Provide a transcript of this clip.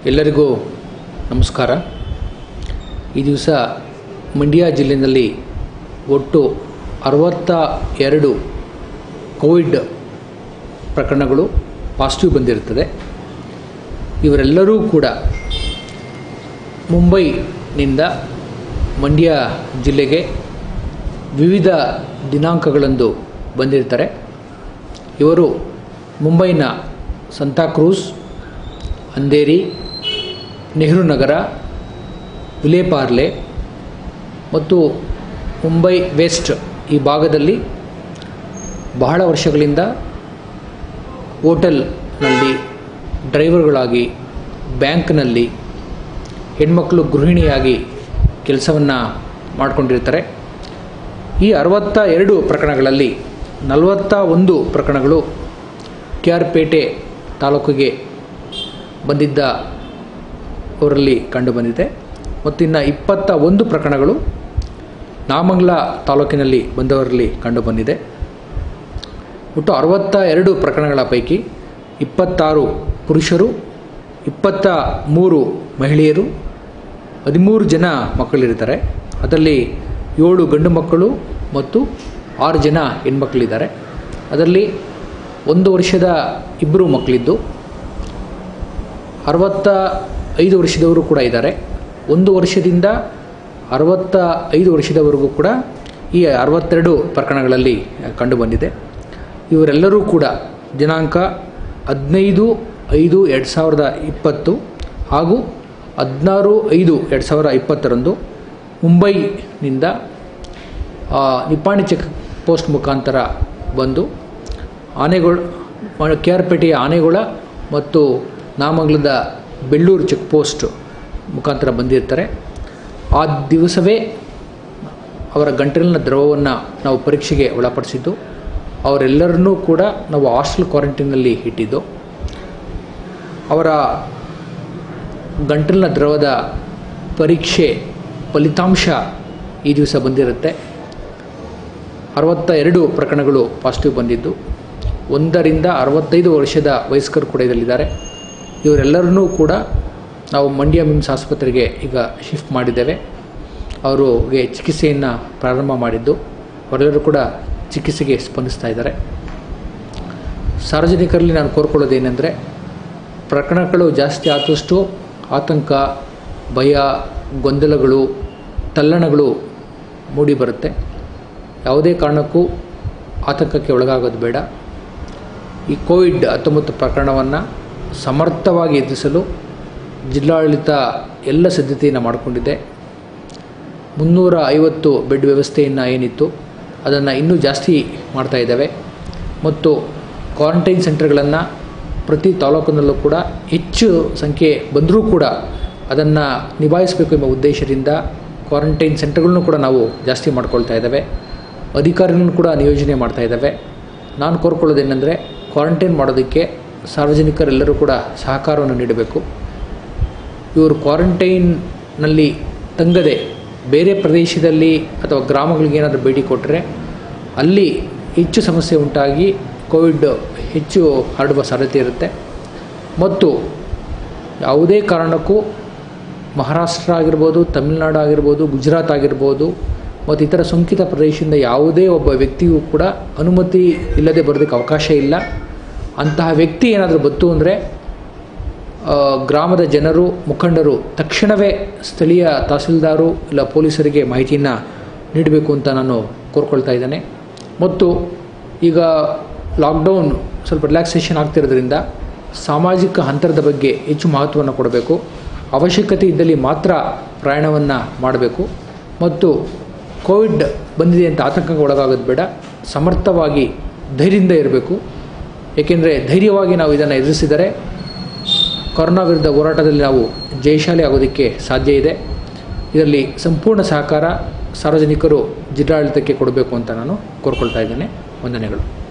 ಎಲ್ಲರಿಗೂ ನಮಸ್ಕಾರ ಈ ದಿವಸ ಮಂಡ್ಯ ಜಿಲ್ಲೆಯಲ್ಲಿ ಒಟ್ಟು ಅರವತ್ತ ಎರಡು ಕೋವಿಡ್ ಪ್ರಕರಣಗಳು ಪಾಸಿಟಿವ್ ಬಂದಿರುತ್ತದೆ ಇವರೆಲ್ಲರೂ ಕೂಡ ಮುಂಬೈನಿಂದ ಮಂಡ್ಯ ಜಿಲ್ಲೆಗೆ ವಿವಿಧ ದಿನಾಂಕಗಳಂದು ಬಂದಿರ್ತಾರೆ ಇವರು ಮುಂಬೈನ ಸಂತಾಕ್ರೂಸ್ ಅಂಧೇರಿ ನೆಹರು ನಗರ ವಿಲೇಪಾರ್ಲೆ ಮತ್ತು ಮುಂಬೈ ವೆಸ್ಟ್ ಈ ಭಾಗದಲ್ಲಿ ಬಹಳ ವರ್ಷಗಳಿಂದ ಹೋಟೆಲ್ನಲ್ಲಿ ಡ್ರೈವರ್ಗಳಾಗಿ ಬ್ಯಾಂಕ್ನಲ್ಲಿ ಹೆಣ್ಮಕ್ಕಳು ಗೃಹಿಣಿಯಾಗಿ ಕೆಲಸವನ್ನು ಮಾಡಿಕೊಂಡಿರ್ತಾರೆ ಈ ಅರವತ್ತ ಎರಡು ಪ್ರಕರಣಗಳಲ್ಲಿ ನಲವತ್ತ ಒಂದು ಪ್ರಕರಣಗಳು ಕೆ ಆರ್ ಪೇಟೆ ತಾಲೂಕಿಗೆ ಬಂದಿದ್ದ ಅವರಲ್ಲಿ ಕಂಡುಬಂದಿದೆ ಮತ್ತು ಇನ್ನು ಇಪ್ಪತ್ತ ಒಂದು ಪ್ರಕರಣಗಳು ನಾಮಂಗಲ ತಾಲೂಕಿನಲ್ಲಿ ಬಂದವರಲ್ಲಿ ಕಂಡುಬಂದಿದೆ ಒಟ್ಟು ಅರವತ್ತ ಎರಡು ಪ್ರಕರಣಗಳ ಪೈಕಿ ಇಪ್ಪತ್ತಾರು ಪುರುಷರು ಇಪ್ಪತ್ತ ಮೂರು ಮಹಿಳೆಯರು ಹದಿಮೂರು ಜನ ಮಕ್ಕಳಿರ್ತಾರೆ ಅದರಲ್ಲಿ ಏಳು ಗಂಡು ಮಕ್ಕಳು ಮತ್ತು ಆರು ಜನ ಹೆಣ್ಮಕ್ಳಿದ್ದಾರೆ ಅದರಲ್ಲಿ ಒಂದು ವರ್ಷದ ಇಬ್ಬರು ಮಕ್ಕಳಿದ್ದು ಅರವತ್ತ ಐದು ವರ್ಷದವರು ಕೂಡ ಇದ್ದಾರೆ ಒಂದು ವರ್ಷದಿಂದ ಅರವತ್ತ ಐದು ವರ್ಷದವರೆಗೂ ಕೂಡ ಈ ಅರವತ್ತೆರಡು ಪ್ರಕರಣಗಳಲ್ಲಿ ಕಂಡುಬಂದಿದೆ ಇವರೆಲ್ಲರೂ ಕೂಡ ದಿನಾಂಕ ಹದಿನೈದು ಐದು ಎರಡು ಸಾವಿರದ ಇಪ್ಪತ್ತು ಹಾಗೂ ಹದಿನಾರು ಐದು ಎರಡು ಸಾವಿರ ಇಪ್ಪತ್ತರಂದು ಮುಂಬೈನಿಂದ ನಿಪ್ಪಾಣಿ ಚೆಕ್ ಪೋಸ್ಟ್ ಮುಖಾಂತರ ಬಂದು ಆನೆಗೊಳ ಕೆ ಆರ್ ಪೇಟೆಯ ಆನೆಗೊಳ ಮತ್ತು ನಾಮಂಗಲದ ಬೆಳ್ಳೂರು ಚೆಕ್ ಪೋಸ್ಟ್ ಮುಖಾಂತರ ಬಂದಿರ್ತಾರೆ ಆ ದಿವಸವೇ ಅವರ ಗಂಟಲಿನ ದ್ರವವನ್ನು ನಾವು ಪರೀಕ್ಷೆಗೆ ಒಳಪಡಿಸಿದ್ದು ಅವರೆಲ್ಲರನ್ನೂ ಕೂಡ ನಾವು ಹಾಸ್ಟೆಲ್ ಕ್ವಾರಂಟೈನಲ್ಲಿ ಇಟ್ಟಿದ್ದು ಅವರ ಗಂಟಲಿನ ದ್ರವದ ಪರೀಕ್ಷೆ ಫಲಿತಾಂಶ ಈ ದಿವಸ ಬಂದಿರುತ್ತೆ ಅರವತ್ತ ಎರಡು ಪ್ರಕರಣಗಳು ಪಾಸಿಟಿವ್ ಬಂದಿದ್ದು ಒಂದರಿಂದ ಅರವತ್ತೈದು ವರ್ಷದ ವಯಸ್ಕರು ಕೂಡ ಇದರಲ್ಲಿದ್ದಾರೆ ಇವರೆಲ್ಲರನ್ನೂ ಕೂಡ ನಾವು ಮಂಡ್ಯ ಮಿಮ್ಸ್ ಆಸ್ಪತ್ರೆಗೆ ಈಗ ಶಿಫ್ಟ್ ಮಾಡಿದ್ದೇವೆ ಅವರಿಗೆ ಚಿಕಿತ್ಸೆಯನ್ನು ಪ್ರಾರಂಭ ಮಾಡಿದ್ದು ಅವರೆಲ್ಲರೂ ಕೂಡ ಚಿಕಿತ್ಸೆಗೆ ಸ್ಪಂದಿಸ್ತಾ ಇದ್ದಾರೆ ಸಾರ್ವಜನಿಕರಲ್ಲಿ ನಾನು ಕೋರ್ಕೊಳ್ಳೋದೇನೆಂದರೆ ಪ್ರಕರಣಗಳು ಜಾಸ್ತಿ ಆದಷ್ಟು ಆತಂಕ ಭಯ ಗೊಂದಲಗಳು ತಲ್ಲಣಗಳು ಮೂಡಿ ಬರುತ್ತೆ ಯಾವುದೇ ಕಾರಣಕ್ಕೂ ಆತಂಕಕ್ಕೆ ಒಳಗಾಗೋದು ಬೇಡ ಈ ಕೋವಿಡ್ ಹತ್ತೊಂಬತ್ತು ಪ್ರಕರಣವನ್ನು ಸಮರ್ಥವಾಗಿ ಎದುರಿಸಲು ಜಿಲ್ಲಾಡಳಿತ ಎಲ್ಲ ಸಿದ್ಧತೆಯನ್ನು ಮಾಡಿಕೊಂಡಿದೆ ಮುನ್ನೂರ ಐವತ್ತು ಬೆಡ್ ವ್ಯವಸ್ಥೆಯನ್ನು ಏನಿತ್ತು ಅದನ್ನು ಇನ್ನೂ ಜಾಸ್ತಿ ಮಾಡ್ತಾ ಇದ್ದಾವೆ ಮತ್ತು ಕ್ವಾರಂಟೈನ್ ಸೆಂಟರ್ಗಳನ್ನು ಪ್ರತಿ ತಾಲೂಕಿನಲ್ಲೂ ಕೂಡ ಹೆಚ್ಚು ಸಂಖ್ಯೆ ಬಂದರೂ ಕೂಡ ಅದನ್ನು ನಿಭಾಯಿಸಬೇಕು ಎಂಬ ಉದ್ದೇಶದಿಂದ ಕ್ವಾರಂಟೈನ್ ಸೆಂಟರ್ಗಳನ್ನು ಕೂಡ ನಾವು ಜಾಸ್ತಿ ಮಾಡ್ಕೊಳ್ತಾ ಇದ್ದಾವೆ ಅಧಿಕಾರಿಗಳನ್ನು ಕೂಡ ನಿಯೋಜನೆ ಮಾಡ್ತಾ ಇದ್ದಾವೆ ನಾನು ಕೋರ್ಕೊಳ್ಳೋದೇನೆಂದರೆ ಕ್ವಾರಂಟೈನ್ ಮಾಡೋದಕ್ಕೆ ಸಾರ್ವಜನಿಕರೆಲ್ಲರೂ ಕೂಡ ಸಹಕಾರವನ್ನು ನೀಡಬೇಕು ಇವರು ಕ್ವಾರಂಟೈನ್ನಲ್ಲಿ ತಂಗದೆ ಬೇರೆ ಪ್ರದೇಶದಲ್ಲಿ ಅಥವಾ ಗ್ರಾಮಗಳಿಗೆ ಏನಾದರೂ ಭೇಟಿ ಕೊಟ್ಟರೆ ಅಲ್ಲಿ ಹೆಚ್ಚು ಸಮಸ್ಯೆ ಉಂಟಾಗಿ ಕೋವಿಡ್ ಹೆಚ್ಚು ಹರಡುವ ಸಾಧ್ಯತೆ ಇರುತ್ತೆ ಮತ್ತು ಯಾವುದೇ ಕಾರಣಕ್ಕೂ ಮಹಾರಾಷ್ಟ್ರ ಆಗಿರ್ಬೋದು ತಮಿಳುನಾಡು ಆಗಿರ್ಬೋದು ಗುಜರಾತ್ ಆಗಿರ್ಬೋದು ಮತ್ತು ಇತರ ಸೋಂಕಿತ ಪ್ರದೇಶದಿಂದ ಯಾವುದೇ ಒಬ್ಬ ವ್ಯಕ್ತಿಯೂ ಕೂಡ ಅನುಮತಿ ಇಲ್ಲದೆ ಬರೋದಕ್ಕೆ ಅವಕಾಶ ಇಲ್ಲ ಅಂತಹ ವ್ಯಕ್ತಿ ಏನಾದರೂ ಬತ್ತು ಅಂದರೆ ಗ್ರಾಮದ ಜನರು ಮುಖಂಡರು ತಕ್ಷಣವೇ ಸ್ಥಳೀಯ ತಹಸೀಲ್ದಾರು ಇಲ್ಲ ಪೊಲೀಸರಿಗೆ ಮಾಹಿತಿಯನ್ನು ನೀಡಬೇಕು ಅಂತ ನಾನು ಕೋರ್ಕೊಳ್ತಾ ಇದ್ದೇನೆ ಮತ್ತು ಈಗ ಲಾಕ್ಡೌನ್ ಸ್ವಲ್ಪ ರಿಲ್ಯಾಕ್ಸೇಷನ್ ಆಗ್ತಿರೋದ್ರಿಂದ ಸಾಮಾಜಿಕ ಅಂತರದ ಬಗ್ಗೆ ಹೆಚ್ಚು ಮಹತ್ವವನ್ನು ಕೊಡಬೇಕು ಅವಶ್ಯಕತೆ ಇದ್ದಲ್ಲಿ ಮಾತ್ರ ಪ್ರಯಾಣವನ್ನು ಮಾಡಬೇಕು ಮತ್ತು ಕೋವಿಡ್ ಬಂದಿದೆ ಅಂತ ಆತಂಕಕ್ಕೆ ಒಳಗಾಗೋದು ಬೇಡ ಸಮರ್ಥವಾಗಿ ಧೈರ್ಯದಿಂದ ಇರಬೇಕು ಏಕೆಂದರೆ ಧೈರ್ಯವಾಗಿ ನಾವು ಇದನ್ನು ಎದುರಿಸಿದರೆ ಕೊರೋನಾ ವಿರುದ್ಧ ಹೋರಾಟದಲ್ಲಿ ನಾವು ಜಯಶಾಲಿ ಆಗೋದಕ್ಕೆ ಸಾಧ್ಯ ಇದೆ ಇದರಲ್ಲಿ ಸಂಪೂರ್ಣ ಸಹಕಾರ ಸಾರ್ವಜನಿಕರು ಜಿಲ್ಲಾಡಳಿತಕ್ಕೆ ಕೊಡಬೇಕು ಅಂತ ನಾನು ಕೋರ್ಕೊಳ್ತಾ ಇದ್ದೇನೆ ವಂದನೆಗಳು